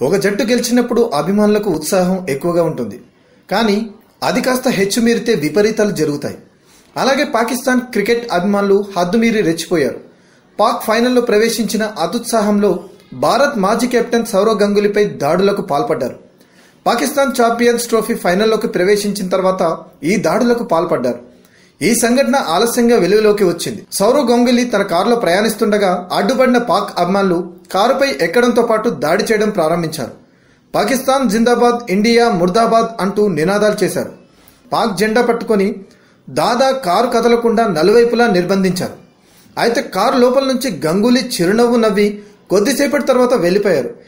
ఒక జట్టు గెలిచినప్పుడు అభిమానులకు ఉత్సాహం ఎక్కువగా ఉంటుంది కానీ అది కాస్త హెచ్చుమీరితే విపరీతాలు జరుగుతాయి అలాగే పాకిస్తాన్ క్రికెట్ అభిమానులు హద్దుమీరి రెచ్చిపోయారు పాక్ ఫైనల్లో ప్రవేశించిన అతుత్సాహంలో భారత్ మాజీ కెప్టెన్ సౌరవ్ గంగూలీపై దాడులకు పాల్పడ్డారు పాకిస్తాన్ ఛాంపియన్స్ ట్రోఫీ ఫైనల్లోకి ప్రవేశించిన తర్వాత ఈ దాడులకు పాల్పడ్డారు ఈ సంఘటన ఆలస్యంగా వెలుగులోకి వచ్చింది సౌరవ్ గంగూలీ తన కారులో ప్రయాణిస్తుండగా అడ్డుపడిన పాక్ అభిమానులు కారుపై ఎక్కడంతో పాటు దాడి చేయడం ప్రారంభించారు పాకిస్తాన్ జిందాబాద్ ఇండియా ముర్దాబాద్ అంటూ నినాదాలు చేశారు పాక్ జెండా పట్టుకొని దాదా కారు కదలకుండా నలువైపులా నిర్బంధించారు అయితే కారు లోపల నుంచి గంగూలీ చిరునవ్వు నవ్వి కొద్దిసేపటి తర్వాత వెళ్లిపోయారు